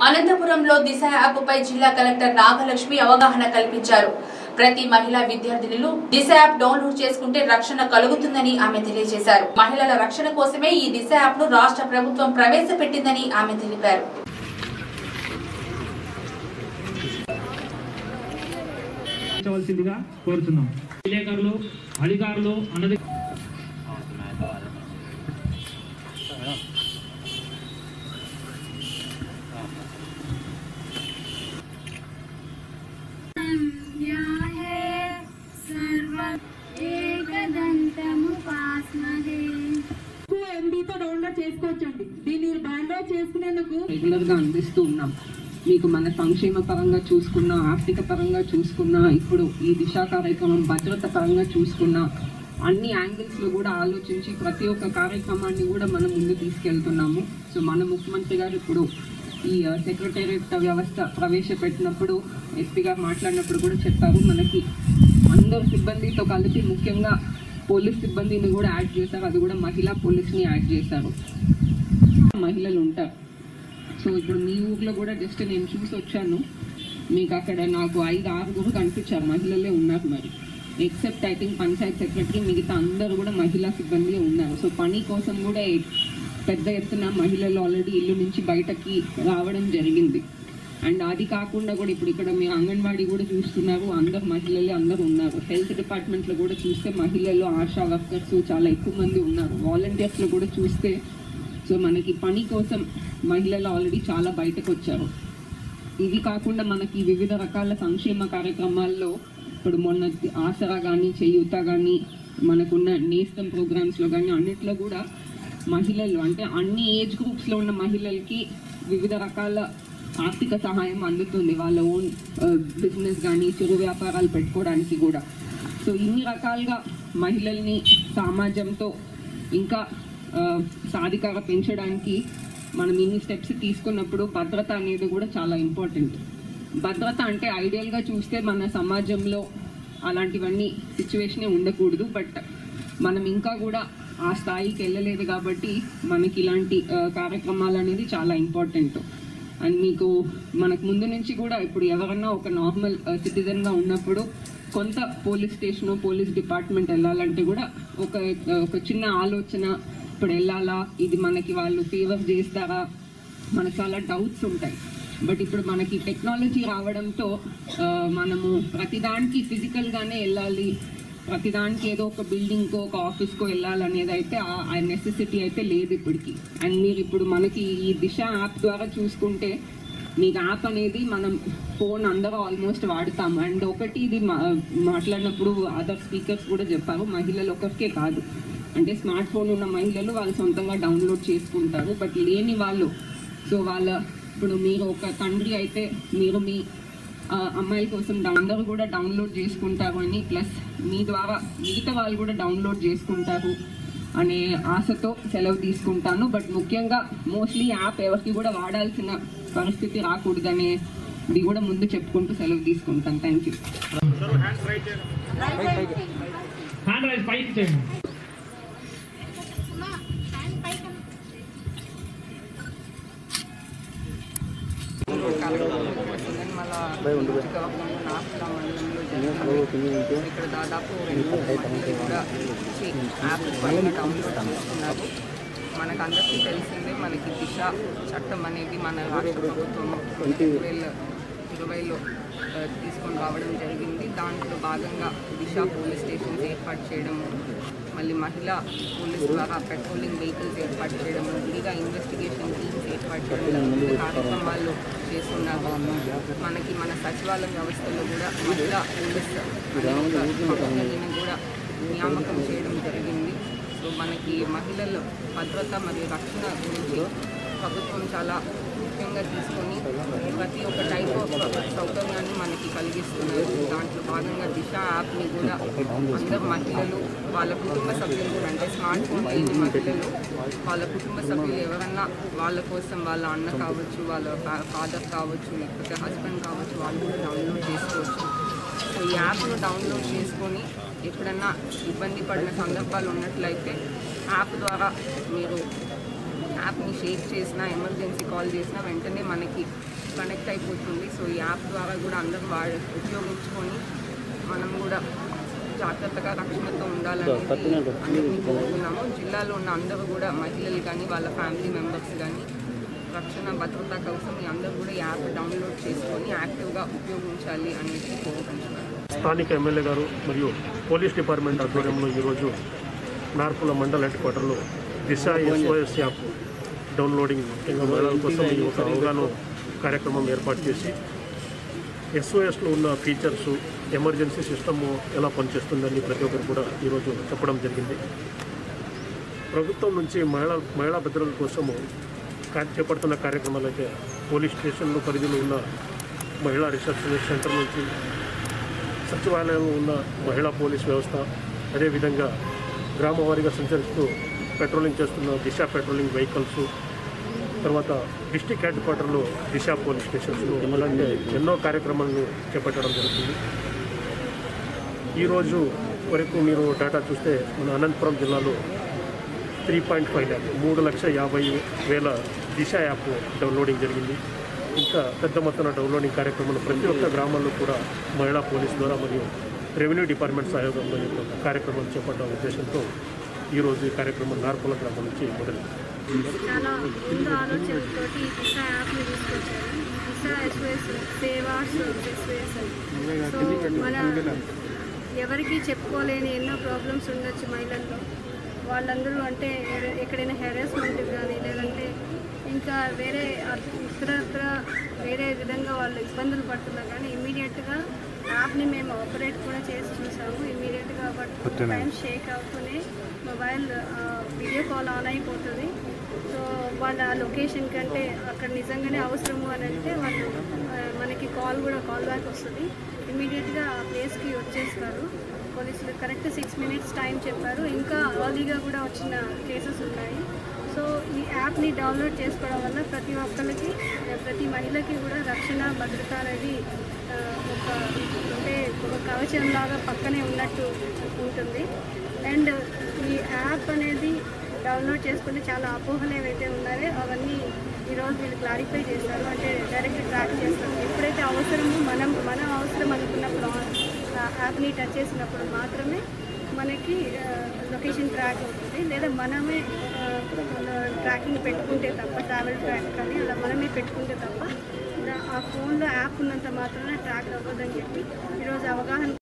అనంతపురంలో దిశ యాప్పై జిల్లా కలెక్టర్ నాగలక్ష్మి అవగాహన కల్పించారు ప్రతి మహిళా విద్యార్థినులు దిశ యాప్ డౌన్లోడ్ చేసుకుంటే రక్షణ కలుగుతుందని ఆమె తెలియజేశారు మహిళల రక్షణ కోసమే ఈ దిశ యాప్ ను రాష్ట్ర ప్రభుత్వం ప్రవేశపెట్టిందని ఆమె తెలిపారు చేయవలసిందిగా కోరుతున్నాం విలేకరులు అధికారులు అన్నది ఏకదంతముపాస్మహే ఎంబీతో డౌన్లోడ్ చేసుకోవచ్చండి దీన్ని మీరు డౌన్లోడ్ చేసుకునేందుకు రెగ్యులర్గా అందిస్తూ ఉన్నాం మీకు మన సంక్షేమ పరంగా చూసుకున్నా ఆర్థిక పరంగా చూసుకున్నా ఇప్పుడు ఈ దిశ కార్యక్రమం భద్రత పరంగా చూసుకున్నా అన్ని యాంగిల్స్లో కూడా ఆలోచించి ప్రతి ఒక్క కార్యక్రమాన్ని కూడా మనం ముందు తీసుకెళ్తున్నాము సో మన ముఖ్యమంత్రి గారు ఇప్పుడు ఈ సెక్రటేరియట్ వ్యవస్థ ప్రవేశపెట్టినప్పుడు ఎస్పీ గారు మాట్లాడినప్పుడు కూడా చెప్పారు మనకి అందరు సిబ్బందితో కలిపి ముఖ్యంగా పోలీస్ సిబ్బందిని కూడా యాడ్ చేశారు అది కూడా మహిళా పోలీస్ని యాడ్ చేశారు మహిళలు ఉంటారు సో ఇప్పుడు మీ ఊర్లో కూడా జస్ట్ నేను చూసి వచ్చాను మీకు అక్కడ నాకు ఐదు ఆరుగురు కనిపించారు మహిళలే ఉన్నారు మరి except I think panchayat secretary మిగతా అందరూ కూడా మహిళా సిబ్బంది ఉన్నారు సో పని కోసం కూడా పెద్ద ఎత్తున మహిళలు ఆల్రెడీ ఇల్లు నుంచి బయటకి రావడం జరిగింది అండ్ అది కాకుండా కూడా ఇప్పుడు ఇక్కడ మీరు అంగన్వాడీ కూడా చూస్తున్నారు అందరు మహిళలే అందరూ ఉన్నారు హెల్త్ డిపార్ట్మెంట్లో కూడా చూస్తే మహిళలు ఆశా వర్కర్స్ చాలా ఎక్కువ మంది ఉన్నారు వాలంటీర్స్లో కూడా చూస్తే సో మనకి పని కోసం మహిళలు ఆల్రెడీ చాలా బయటకు వచ్చారు ఇవి కాకుండా మనకి వివిధ రకాల సంక్షేమ కార్యక్రమాల్లో ఇప్పుడు మొన్న ఆసరా కానీ చేయూత కానీ మనకున్న నేస్తం ప్రోగ్రామ్స్లో కానీ అన్నిట్లో కూడా మహిళలు అంటే అన్ని ఏజ్ గ్రూప్స్లో ఉన్న మహిళలకి వివిధ రకాల ఆర్థిక సహాయం అందుతుంది వాళ్ళ ఓన్ బిజినెస్ కానీ చిరు వ్యాపారాలు పెట్టుకోవడానికి కూడా సో ఇన్ని రకాలుగా మహిళల్ని సమాజంతో ఇంకా ఆ, సాధికార పెంచడానికి మనం ఇన్ని స్టెప్స్ తీసుకున్నప్పుడు భద్రత అనేది కూడా చాలా ఇంపార్టెంట్ భద్రత అంటే ఐడియల్గా చూస్తే మన సమాజంలో అలాంటివన్నీ సిచ్యువేషనే ఉండకూడదు బట్ మనం ఇంకా కూడా ఆ స్థాయికి వెళ్ళలేదు కాబట్టి మనకి ఇలాంటి ఆ, కార్యక్రమాలు అనేది చాలా ఇంపార్టెంట్ అండ్ మీకు మనకు ముందు నుంచి కూడా ఇప్పుడు ఎవరన్నా ఒక నార్మల్ సిటిజన్గా ఉన్నప్పుడు కొంత పోలీస్ స్టేషన్ పోలీస్ డిపార్ట్మెంట్ వెళ్ళాలంటే కూడా ఒక ఒక చిన్న ఆలోచన ఇప్పుడు వెళ్ళాలా ఇది మనకి వాళ్ళు ఫేవర్ చేస్తారా మనకు చాలా డౌట్స్ ఉంటాయి బట్ ఇప్పుడు మనకి టెక్నాలజీ రావడంతో ఆ, మనము ప్రతిదానికి ఫిజికల్గానే వెళ్ళాలి ప్రతిదానికి ఏదో ఒక బిల్డింగ్కో ఒక ఆఫీస్కో వెళ్ళాలనేది అయితే ఆ- ఆ నెసెసిటీ అయితే లేదు ఇప్పటికి అండ్ మీరు ఇప్పుడు మనకి ఈ దిశ యాప్ ద్వారా చూసుకుంటే మీకు యాప్ అనేది మనం ఫోన్ అందరూ ఆల్మోస్ట్ వాడతాము అండ్ ఒకటి ఇది మా- మాట్లాడినప్పుడు అదర్ స్పీకర్స్ కూడా చెప్పారు మహిళలు ఒకరికే కాదు అంటే స్మార్ట్ ఫోన్ ఉన్న మహిళలు వాళ్ళు సొంతంగా డౌన్లోడ్ చేసుకుంటారు బట్ లేని వాళ్ళు సో వాళ్ళ ఇప్పుడు మీరు ఒక తండ్రి అయితే మీరు మీ ఆ, అమ్మాయిల కోసం డౌ- అందరూ కూడా డౌన్లోడ్ చేసుకుంటారు అని ప్లస్ మీ ద్వారా మిగతా వాళ్ళు కూడా డౌన్లోడ్ చేసుకుంటారు అనే ఆశతో సెలవు తీసుకుంటాను బట్ ముఖ్యంగా మోస్ట్లీ యాప్ ఎవరికి కూడా వాడాల్సిన పరిస్థితి రాకూడదనే ఇది కూడా ముందు చెప్పుకుంటూ సెలవు తీసుకుంటాను థ్యాంక్ యూ హ్యాండ్ రైజ్ పైకి చేయండి ఇక్కడ దాదాపు రెండు మహిళలు కూడా వచ్చి యాప్ పైన డౌన్లోడ్ చేసుకున్నారు మనకు అందరికీ తెలిసిందే మనకి దిశ చట్టం అనేది మన రాష్ట్ర ప్రభుత్వం రెండు వేల ఇరవైలో ఆ, తీసుకొని రావడం జరిగింది దాంట్లో భాగంగా దిశ పోలీస్ స్టేషన్స్ ఏర్పాటు చేయడము మళ్ళీ మహిళా పోలీస్ ద్వారా పెట్రోలింగ్ వెహికల్స్ ఏర్పాటు చేయడము విడిగా ఇన్వెస్టిగేషన్ టీమ్స్ ఏర్పాటు చేయడం వివిధ కార్యక్రమాలు చేస్తున్నారు మనకి మన సచివాలయ వ్యవస్థలో కూడా మహిళా పోలీస్ అనే ఒక పదవిని కూడా నియామకం చేయడం జరిగింది సో మనకి మహిళల భద్రత మరియు రక్షణ గురించి ప్రభుత్వం చాలా ముఖ్యంగా తీసుకొని ప్రతి ఒక్క టైప్ ఆఫ్ సౌకర్యాన్ని మనకి కలిగిస్తున్నారు దాంట్లో భాగంగా దిశ యాప్ని కూడా అందరు మహిళలు వాళ్ళ కుటుంబ సభ్యులు కూడా అంటే స్మార్ట్ ఫోన్ లేని మహిళలు వాళ్ళ కుటుంబ సభ్యులు ఎవరన్నా వాళ్ళ కోసం వాళ్ళ అన్న కావచ్చు వాళ్ళ ఫాదర్ కావచ్చు లేకపోతే హస్బెండ్ కావచ్చు వాళ్ళు కూడా డౌన్లోడ్ చేసుకోవచ్చు సో ఈ యాప్ను డౌన్లోడ్ చేసుకొని ఎప్పుడన్నా ఇబ్బంది పడిన సందర్భాలు ఉన్నట్లయితే యాప్ ద్వారా మీరు యాప్ని షేక్ చేసినా ఎమర్జెన్సీ కాల్ చేసినా వెంటనే మనకి కనెక్ట్ అయిపోతుంది సో ఈ యాప్ ద్వారా కూడా అందరూ వాడు ఉపయోగించుకొని మనం కూడా జాగ్రత్తగా రక్షణతో ఉండాలని అందరినీ కోరుతున్నాము జిల్లాలో ఉన్న అందరూ కూడా మహిళలు కానీ వాళ్ళ ఫ్యామిలీ మెంబర్స్ కానీ రక్షణ భద్రత కోసం ఈ అందరూ కూడా ఈ యాప్ డౌన్లోడ్ చేసుకొని యాక్టివ్గా ఉపయోగించాలి అనేది కోరుకుంటున్నాను స్థానిక ఎమ్మెల్యే గారు మరియు పోలీస్ డిపార్ట్మెంట్ ఆధ్వర్యంలో ఈరోజు నార్పుల మండల హెడ్ క్వార్టర్లో దిశ ఎస్ఓఎస్ యాప్ డౌన్లోడింగ్ ఇంకా మహిళల కోసం ఈ ఒక అవగాహన కార్యక్రమం ఏర్పాటు చేసి ఎస్ఓఎస్లో ఉన్న ఫీచర్స్ ఎమర్జెన్సీ సిస్టమ్ ఎలా పనిచేస్తుందని ప్రతి ఒక్కరు కూడా ఈరోజు చెప్పడం జరిగింది ప్రభుత్వం నుంచి మహిళా మహిళా భద్రతల కోసము కా- చేపడుతున్న కార్యక్రమాలు అయితే పోలీస్ స్టేషన్లు పరిధిలో ఉన్న మహిళా రిసెప్షన్ సెంటర్ నుంచి సచివాలయంలో ఉన్న మహిళా పోలీస్ వ్యవస్థ అదేవిధంగా గ్రామ వారీగా సంచరిస్తూ పెట్రోలింగ్ చేస్తున్న దిశ పెట్రోలింగ్ వెహికల్స్ తర్వాత డిస్టిక్ హెడ్ క్వార్టర్లో దిశ పోలీస్ స్టేషన్స్లో అలాంటి ఎన్నో కార్యక్రమాలను చేపట్టడం జరుగుతుంది ఈరోజు వరకు మీరు డేటా చూస్తే మన అనంతపురం జిల్లాలో త్రీ పాయింట్ ఫైవ్ ల్యాక్ మూడు లక్ష యాభై వేల దిశ యాప్ డౌన్లోడింగ్ జరిగింది ఇంకా పెద్ద మొత్తాన డౌన్లోడింగ్ కార్యక్రమాలు ప్రతి ఒక్క గ్రామాల్లో కూడా మహిళా పోలీస్ ద్వారా మరియు రెవెన్యూ డిపార్ట్మెంట్ సహయోగంలో ఈ యొక్క కార్యక్రమం చేపట్టాల ఉద్దేశంతో ఈరోజు ఈ కార్యక్రమం నార్పుల గ్రామం నుంచి మొదలు చాలా ముందు ఆలోచనతో ఈ దిశ యాప్ని తీసుకొచ్చారు దిశ ఎస్ఓఎస్ సేవా ఎస్ఓఎస్ సో మన ఎవరికి చెప్పుకోలేని ఎన్నో ప్రాబ్లమ్స్ ఉండొచ్చు మహిళల్లో వాళ్ళందరూ అంటే ఎడ- ఎక్కడైనా హెరాస్మెంట్ కానీ లేదంటే ఇంకా వేరే అర్- ఇతరత్ర వేరే విధంగా వాళ్ళు ఇబ్బందులు పడుతున్నా కానీ ఇమీడియట్గా యాప్ని మేము ఆపరేట్ కూడా చేసి చూసాము ఇమీడియట్గా బట్ టైం షేక్ అవుతూనే మొబైల్ వీడియో కాల్ ఆన్ అయిపోతుంది సో వాళ్ళ లొకేషన్ కంటే అక్కడ నిజంగానే అవసరము అని అంటే వాళ్ళు ఆ, మనకి కాల్ కూడా కాల్ బ్యాక్ వస్తుంది ఇమీడియట్గా ఆ ప్లేస్కి వచ్చేస్తారు పోలీసులు కరెక్ట్ సిక్స్ మినిట్స్ టైం చెప్పారు ఇంకా ఎర్లీగా కూడా వచ్చిన కేసెస్ ఉన్నాయి సో ఈ యాప్ని డౌన్లోడ్ చేసుకోవడం వల్ల ప్రతి ఒక్కరికి ప్రతి మహిళకి కూడా రక్షణ భద్రత అనేది ఆ, ఒక అంటే ఒక కవచం లాగా పక్కనే ఉన్నట్టు ఉంటుంది అండ్ ఈ యాప్ అనేది డౌన్లోడ్ చేసుకుని చాలా అపోహలు ఏవైతే ఉన్నాయో అవన్నీ ఈరోజు వీళ్ళు క్లారిఫై చేస్తారు అంటే డైరెక్ట్ ట్రాక్ చేస్తారు ఎప్పుడైతే అవసరమో మనం మనం అవసరం అనుకున్నప్పుడు ఆ యాప్ని టచ్ చేసినప్పుడు మాత్రమే మనకి లొకేషన్ ట్రాక్ అవుతుంది లేదా మనమే ట్రాకింగ్ పెట్టుకుంటే తప్ప ట్రావెల్ ట్రాక్ కానీ అలా మనమే పెట్టుకుంటే తప్ప దా- ఆ ఫోన్లో యాప్ ఉన్నంత మాత్రమే ట్రాక్ అవ్వదని చెప్పి ఈరోజు అవగాహన